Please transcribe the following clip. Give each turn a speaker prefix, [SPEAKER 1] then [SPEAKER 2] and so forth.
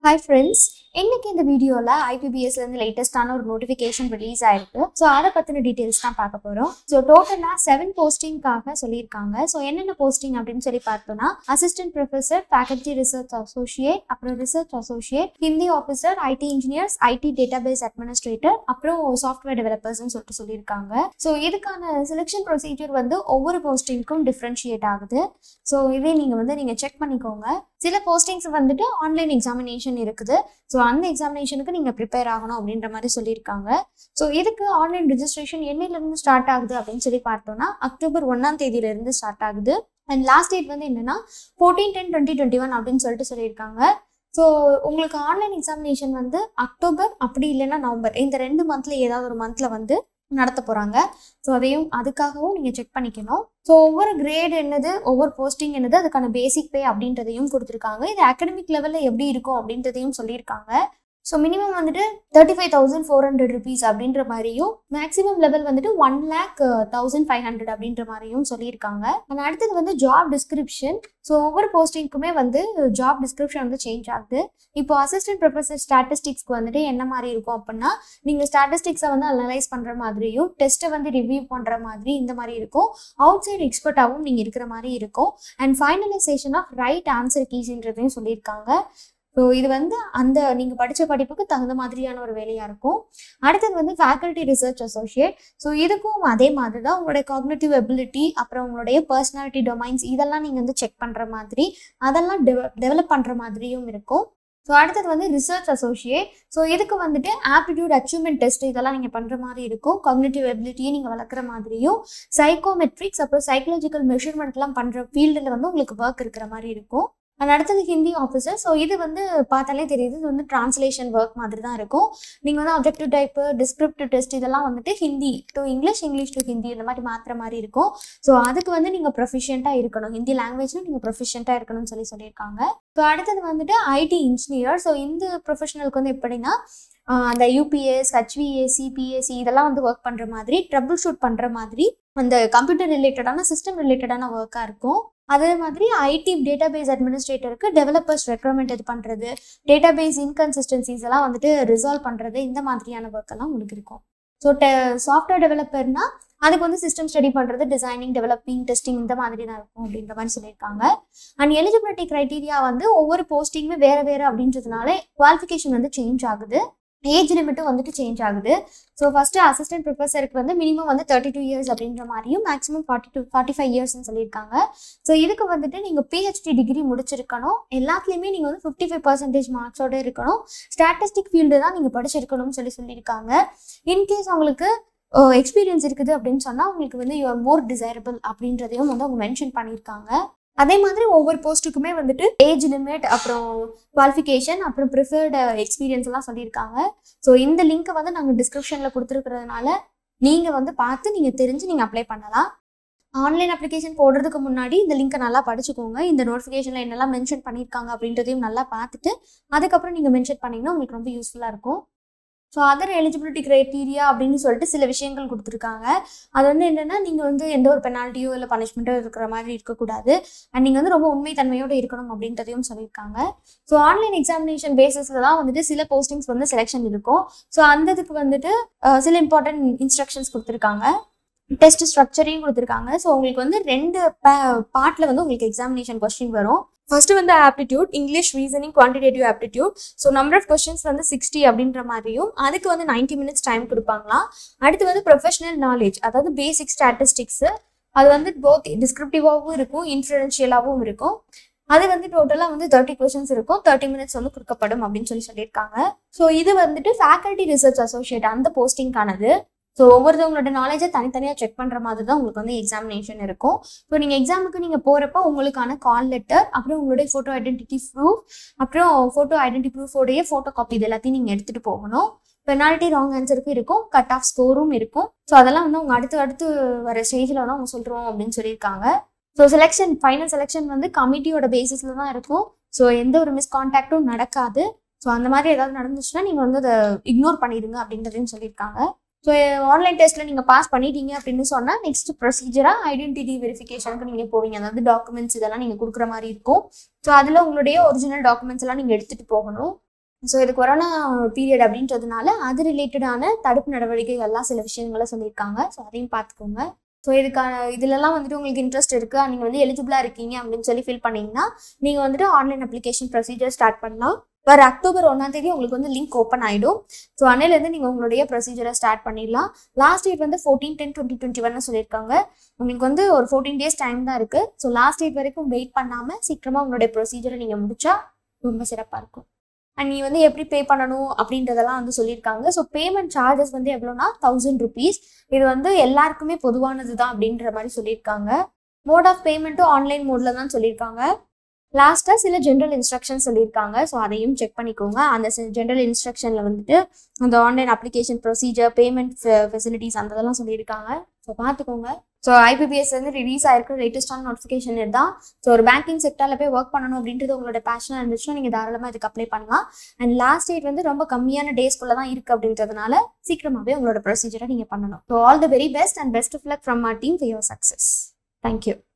[SPEAKER 1] hi friends இன்னைக்கு இந்த வீடியோவில் ஐபிபிஎஸ்லேருந்து லேட்டஸ்டான ஒரு நோட்டிஃபிகேஷன் ரிலீஸ் ஆயிருக்கு ஸோ அதை பற்றின டீட்டெயில்ஸ் தான் பார்க்க போகிறோம் ஸோ டோட்டலாக செவன் போஸ்டிங்காக சொல்லியிருக்காங்க ஸோ என்னென்ன போஸ்டிங் அப்படின்னு சொல்லி பார்த்தோம்னா assistant professor faculty research associate அப்புறம் research associate Hindi officer IT engineers IT database administrator அப்புறம் சாஃப்ட்வேர் டெவலப்பர்ஸ்னு சொல்லிட்டு சொல்லியிருக்காங்க ஸோ இதுக்கான செலெக்ஷன் ப்ரொசீஜர் வந்து ஒவ்வொரு போஸ்டிங்க்கும் டிஃப்ரென்ஷியேட் ஆகுது ஸோ இதே நீங்கள் வந்து நீங்கள் செக் பண்ணிக்கோங்க சில போஸ்டிங்ஸ் வந்துட்டு ஆன்லைன் எக்ஸாமினேஷன் இருக்குது ஸோ அந்த எக்ஸாமினேஷனுக்கு நீங்கள் ப்ரிப்பேர் ஆகணும் அப்படின்ற மாதிரி சொல்லியிருக்காங்க ஸோ இதுக்கு ஆன்லைன் ரிஜிஸ்ட்ரேஷன் என்னையிலேருந்து ஸ்டார்ட் ஆகுது அப்படின்னு சொல்லி பார்த்தோம்னா அக்டோபர் ஒன்றாம் தேதியிலேருந்து ஸ்டார்ட் ஆகுது அண்ட் லாஸ்ட் டேட் வந்து என்னன்னா fourteen ten twenty twenty one அப்படின்னு சொல்லிட்டு சொல்லியிருக்காங்க ஸோ உங்களுக்கு ஆன்லைன் எக்ஸாமினேஷன் வந்து அக்டோபர் அப்படி இல்லைன்னா நவம்பர் இந்த ரெண்டு மந்த்ல ஏதாவது ஒரு மந்த்ல வந்து நடத்த போகிறாங்க ஸோ அதையும் அதுக்காகவும் நீங்கள் செக் பண்ணிக்கணும் ஸோ ஒவ்வொரு கிரேட் என்னது ஒவ்வொரு போஸ்டிங் என்னது அதுக்கான பேசிக் பே அப்படின்றதையும் கொடுத்துருக்காங்க இது அகடமிக் லெவலில் எப்படி இருக்கும் அப்படின்றதையும் சொல்லியிருக்காங்க ஸோ மினிமம் வந்துட்டு thirty five thousand four hundred rupees அப்படின்ற மாதிரியும் மேக்ஸிமம் லெவல் வந்துட்டு one lakh thousand five hundred அப்படின்ற மாதிரியும் சொல்லியிருக்காங்க அண்ட் அடுத்தது வந்து ஜாப் டிஸ்கிரிப்ஷன் ஸோ ஒவ்வொரு போஸ்டிங்க்குமே வந்து ஜாப் டிஸ்கிரிப்ஷன் வந்து சேஞ்ச் ஆகுது இப்போ அசிஸ்டன்ட் ப்ரொஃபஸர் ஸ்டாட்டிஸ்டிக்ஸ்க்கு வந்துட்டு என்ன மாதிரி இருக்கும் அப்படின்னா நீங்கள் ஸ்டாட்டிஸ்டிக்ஸை வந்து அனலைஸ் பண்ணுற மாதிரியும் டெஸ்ட்டை வந்து ரிவ்யூ பண்ணுற மாதிரி இந்த மாதிரி இருக்கும் அவுட் சைடு எக்ஸ்பர்ட்டாகவும் நீங்கள் இருக்கிற மாதிரி இருக்கும் and finalization of right answer கீஸ்ன்றதையும் சொல்லியிருக்காங்க ஸோ இது வந்து அந்த நீங்கள் படித்த படிப்புக்கு தகுந்த மாதிரியான ஒரு வேலையாக இருக்கும் அடுத்தது வந்து ஃபேக்கல்டி ரிசர்ச் அசோசியேட் ஸோ இதுக்கும் அதே மாதிரி தான் உங்களுடைய காக்னேட்டிவ் எபிலிட்டி அப்புறம் உங்களுடைய பர்சனாலிட்டி டொமைன்ஸ் இதெல்லாம் நீங்கள் வந்து செக் பண்ணுற மாதிரி அதெல்லாம் டெவ டெவலப் பண்ணுற மாதிரியும் இருக்கும் ஸோ அடுத்தது வந்து ரிசர்ச் அசோசியேட் ஸோ இதுக்கு வந்துட்டு ஆப்டிடியூட் அச்சீவ்மெண்ட் டெஸ்ட் இதெல்லாம் நீங்கள் பண்ணுற மாதிரி இருக்கும் காக்னேட்டிவ் எபிலிட்டியை நீங்கள் வளர்க்குற மாதிரியும் சைக்கோமெட்ரிக்ஸ் அப்புறம் சைக்கலாஜிக்கல் மெஷர்மெண்ட்லாம் பண்ணுற ஃபீல்டில் வந்து உங்களுக்கு ஒர்க் இருக்கிற மாதிரி இருக்கும் அண்ட் அடுத்தது ஹிந்தி ஆஃபீஸர் ஸோ இது வந்து பார்த்தாலே தெரியுது இது வந்து டிரான்ஸ்லேஷன் ஒர்க் மாதிரி தான் இருக்கும் நீங்கள் வந்து அப்ஜெக்டிவ் டைப்பு டிஸ்கிரிப்டிவ் டெஸ்ட் இதெல்லாம் வந்துட்டு Hindi to English English to Hindi இந்த மாதிரி மாற்றுற மாதிரி இருக்கும் ஸோ அதுக்கு வந்து நீங்கள் ப்ரொஃபிஷியண்ட்டாக இருக்கணும் ஹிந்தி லாங்குவேஜில் நீங்கள் ப்ரொஃபிஷியண்ட்டாக இருக்கணும்னு சொல்லி சொல்லியிருக்காங்க ஸோ அடுத்தது வந்துட்டு ஐடி இன்ஜினியர் ஸோ இந்த ப்ரொஃபஷனலுக்கு வந்து எப்படின்னா அந்த யூபிஎஸ் ஹெச்விஏசி பிஎஸ்சி இதெல்லாம் வந்து ஒர்க் பண்ணுற மாதிரி ட்ரபிள் ஷூட் பண்ணுற மாதிரி அந்த கம்ப்யூட்டர் ரிலேட்டடான சிஸ்டம் ரிலேட்டடான ஒர்க்காக இருக்கும் அதே மாதிரி ஐடி டேட்டாபேஸ் அட்மினிஸ்ட்ரேட்டருக்கு டெவலப்பர்ஸ் ரெக்ரூட்மெண்ட் இது பண்ணுறது டேட்டாபேஸ் இன்கன்சிஸ்டன்சிஸ் எல்லாம் வந்துட்டு ரிசால்வ் பண்ணுறது இந்த மாதிரியான ஒர்க் எல்லாம் உங்களுக்கு இருக்கும் ஸோ டெ சாஃப்ட்வேர் டெவலப்பர்னா அதுக்கு வந்து சிஸ்டம் ஸ்டடி பண்ணுறது டிசைனிங் டெவலப்பிங் டெஸ்டிங் இந்த மாதிரி தான் இருக்கும் அப்படின்ற மாதிரி சொல்லியிருக்காங்க அண்ட் எலிஜிபிலிட்டி க்ரைட்டீரியா வந்து ஒவ்வொரு போஸ்டிங்குமே வேறு வேறு அப்படின்றதுனால குவாலிஃபிகேஷன் வந்து சேஞ்ச் ஆகுது ஏஜ் லிமிட்டும் வந்துட்டு சேஞ்ச் ஆகுது ஸோ ஃபஸ்ட்டு அசிஸ்டன்ட் ப்ரொஃபஸருக்கு வந்து மினிமம் வந்து தேர்ட்டி டூ இயர்ஸ் அப்படின்ற மாதிரியும் maximum forty two forty five இயர்ஸ்னு சொல்லியிருக்காங்க ஸோ இதுக்கு வந்துட்டு நீங்கள் பிஹெச்டி டிகிரி முடிச்சிருக்கணும் எல்லாத்துலேயுமே நீங்கள் வந்து ஃபிஃப்டி ஃபைவ் பர்சன்டேஜ் மார்க்ஸோட இருக்கணும் ஸ்டாட்டிஸ்டிக் ஃபீல்டு தான் நீங்கள் படிச்சிருக்கணும்னு சொல்லி சொல்லியிருக்காங்க இன்கேஸ் உங்களுக்கு எக்ஸ்பீரியன்ஸ் இருக்குது அப்படின்னு சொன்னால் உங்களுக்கு வந்து யூஆர் மோர் டிசைரபிள் அப்படின்றதையும் வந்து அவங்க மென்ஷன் பண்ணியிருக்காங்க அதே மாதிரி ஒவ்வொரு போஸ்ட்டுக்குமே வந்துட்டு ஏஜ் லிமிட் அப்புறம் குவாலிஃபிகேஷன் அப்புறம் ப்ரிஃபர்டு எக்ஸ்பீரியன்ஸ் எல்லாம் சொல்லியிருக்காங்க ஸோ இந்த லிங்க்கை வந்து நாங்கள் டிஸ்கிரிப்ஷனில் கொடுத்துருக்கிறதுனால நீங்கள் வந்து பார்த்து நீங்கள் தெரிஞ்சு நீங்கள் அப்ளை பண்ணலாம் ஆன்லைன் அப்ளிகேஷன் போடுறதுக்கு முன்னாடி இந்த லிங்க்கை நல்லா படிச்சுக்கோங்க இந்த நோட்டிஃபிகேஷனில் என்னெல்லாம் மென்ஷன் பண்ணியிருக்காங்க அப்படின்றதையும் நல்லா பார்த்துட்டு அதுக்கப்புறம் நீங்கள் மென்ஷன் பண்ணிங்கன்னா உங்களுக்கு ரொம்ப யூஸ்ஃபுல்லாக இருக்கும் ஸோ அதர் எலிஜிபிலிட்டி க்ரைட்டீரியா அப்படின்னு சொல்லிட்டு சில விஷயங்கள் கொடுத்துருக்காங்க அது வந்து என்னென்னா நீங்கள் வந்து எந்த ஒரு பெனால்ட்டியோ இல்லை பனிஷ்மெண்ட்டோ இருக்கிற மாதிரி இருக்கக்கூடாது அண்ட் நீங்கள் வந்து ரொம்ப உண்மைத்தன்மையோடு இருக்கணும் அப்படின்றதையும் சொல்லியிருக்காங்க ஸோ ஆன்லைன் எக்ஸாமினேஷன் பேசிஸில் தான் வந்துட்டு சில போஸ்டிங்ஸ் வந்து செலெக்ஷன் இருக்கும் ஸோ அந்த இதுக்கு வந்துட்டு சில இம்பார்ட்டன்ட் இன்ஸ்ட்ரக்ஷன்ஸ் கொடுத்துருக்காங்க டெஸ்ட் ஸ்ட்ரக்சரையும் கொடுத்துருக்காங்க ஸோ உங்களுக்கு வந்து ரெண்டு பார்ட்டில் வந்து உங்களுக்கு எக்ஸாமினேஷன் கொஸ்டின் வரும் ஃபர்ஸ்ட் வந்து aptitude English reasoning quantitative aptitude so number of questions வந்து சிக்ஸ்டி அப்படின்ற மாதிரியும் அதுக்கு வந்து நைன்டி மினிட்ஸ் டைம் கொடுப்பாங்களாம் அடுத்து வந்து ப்ரொஃபஷனல் நாலேஜ் அதாவது பேசிக் ஸ்டாட்டிஸ்டிக்ஸு அது வந்து போத் டிஸ்கிரிப்டிவாகவும் இருக்கும் இன்ஃப்ளூயன்ஷியலாகவும் இருக்கும் அது வந்து டோட்டலாக வந்து தேர்ட்டி கொஸ்டின்ஸ் இருக்கும் தேர்ட்டி மினிட்ஸ் வந்து கொடுக்கப்படும் அப்படின்னு சொல்லி சொல்லியிருக்காங்க ஸோ இது வந்துட்டு ஃபேக்கல்டி ரிசர்ச் அசோசியேட் அந்த போஸ்டிங்கானது ஸோ ஒவ்வொருத்தவங்களோட நாலேஜை தனித்தனியாக செக் பண்ணுற மாதிரி தான் உங்களுக்கு வந்து எக்ஸாமினேஷன் இருக்கும் ஸோ நீங்கள் எக்ஸாமுக்கு நீங்கள் போகிறப்ப உங்களுக்கான கால் லெட்டர் அப்புறம் உங்களுடைய ஃபோட்டோ ஐடென்டிட்டி ப்ரூஃப் அப்புறம் ஃபோட்டோ ஐடென்டி ப்ரூஃபோடைய ஃபோட்டோ காப்பி இது எல்லாத்தையும் நீங்கள் எடுத்துகிட்டு போகணும் பெனால்ட்டி ராங் ஆன்சருக்கு இருக்கும் கட் ஆஃப் ஸ்கோரும் இருக்கும் ஸோ அதெல்லாம் வந்து அவங்க அடுத்து அடுத்து வர ஸ்டேஜில் வந்து அவங்க சொல்கிறோம் அப்படின்னு சொல்லியிருக்காங்க ஸோ செலெக்ஷன் ஃபைனல் செலெக்ஷன் வந்து கமிட்டியோட பேசிஸில் தான் இருக்கும் ஸோ எந்த ஒரு மிஸ்கான்டாக்டும் நடக்காது ஸோ அந்த மாதிரி ஏதாவது நடந்துச்சுன்னா நீங்கள் வந்து அதை இக்னோர் பண்ணிடுங்க அப்படின்றதையும் சொல்லியிருக்காங்க ஸோ ஆன்லைன் டெஸ்ட்டில் நீங்கள் பாஸ் பண்ணிட்டீங்க அப்படின்னு சொன்னால் நெக்ஸ்ட் ப்ரொசீஜராக ஐடென்டிட்டி வெரிஃபிகேஷனுக்கு நீங்கள் போவீங்க அதாவது டாக்குமெண்ட்ஸ் இதெல்லாம் நீங்கள் கொடுக்குற மாதிரி இருக்கும் ஸோ அதில் உங்களுடைய ஒரிஜினல் டாக்குமெண்ட்ஸ் எல்லாம் நீங்கள் எடுத்துகிட்டு போகணும் ஸோ இது கொரோனா பீரியட் அப்படின்றதுனால அது ரிலேட்டடான தடுப்பு நடவடிக்கைகள்லாம் சில விஷயங்களை சொல்லியிருக்காங்க ஸோ அதையும் பார்த்துக்கோங்க ஸோ இதுக்கான இதுலலாம் வந்துட்டு உங்களுக்கு இன்ட்ரெஸ்ட் இருக்குது நீங்கள் வந்து எலிஜிபிளாக இருக்கீங்க அப்படின்னு சொல்லி ஃபில் பண்ணீங்கன்னா நீங்கள் வந்துட்டு ஆன்லைன் அப்ளிகேஷன் ப்ரொசீஜர் ஸ்டார்ட் பண்ணலாம் வர அக்டோபர் ஒன்றாம் தேதி உங்களுக்கு வந்து லிங்க் ஓப்பன் ஆகிடும் ஸோ அன்னையிலேருந்து நீங்கள் உங்களுடைய ப்ரொசீஜரை ஸ்டார்ட் பண்ணிடலாம் லாஸ்ட் டேட் வந்து ஃபோர்டீன் டென் டுவெண்ட்டி டுவெண்ட்டி ஒன்னு சொல்லியிருக்காங்க உங்களுக்கு வந்து ஒரு ஃபோர்டீன் டேஸ் டைம் தான் இருக்குது ஸோ லாஸ்ட் டேட் வரைக்கும் வெயிட் பண்ணாமல் சீக்கிரமாக உங்களுடைய ப்ரொசீஜரை நீங்கள் முடிச்சா ரொம்ப சிறப்பாக இருக்கும் அண்ட் நீ வந்து எப்படி பே பண்ணணும் அப்படின்றதெல்லாம் வந்து சொல்லியிருக்காங்க ஸோ பேமெண்ட் சார்ஜஸ் வந்து எவ்வளோனா தௌசண்ட் ருபீஸ் இது வந்து எல்லாருக்குமே பொதுவானது தான் அப்படின்ற மாதிரி சொல்லியிருக்காங்க மோட் ஆஃப் பேமெண்ட்டும் ஆன்லைன் மோடில் தான் சொல்லியிருக்காங்க லாஸ்ட்டாக சில ஜென்ரல் இன்ஸ்ட்ரக்ஷன் சொல்லியிருக்காங்க ஸோ அதையும் செக் பண்ணிக்கோங்க அந்த ஜென்ரல் இன்ஸ்ட்ரக்ஷனில் வந்துட்டு அந்த online application procedure payment facilities அந்த இதெல்லாம் சொல்லியிருக்காங்க ஸோ பார்த்துக்கோங்க ஸோ ஐபிபிஎஸ் வந்து ரிலீஸ் ஆயிருக்க லேட்டஸ்டான நோட்டிஃபிகேஷன் இதுதான் ஸோ ஒரு பேங்கிங் செக்டரில் போய் ஒர்க் பண்ணணும் அப்படின்றது உங்களோட பேஷனாக இருந்துச்சுன்னா நீங்கள் தாராளமாக இதுக்கு அப்ளை பண்ணலாம் அண்ட் லாஸ்ட் டேட் வந்து ரொம்ப கம்மியான டேஸ்க்குள்ளே தான் இருக்குது அப்படின்றதுனால சீக்கிரமாகவே உங்களோட ப்ரொசீஜரை நீங்கள் பண்ணணும் so all the very best and best of luck from our team for your success thank you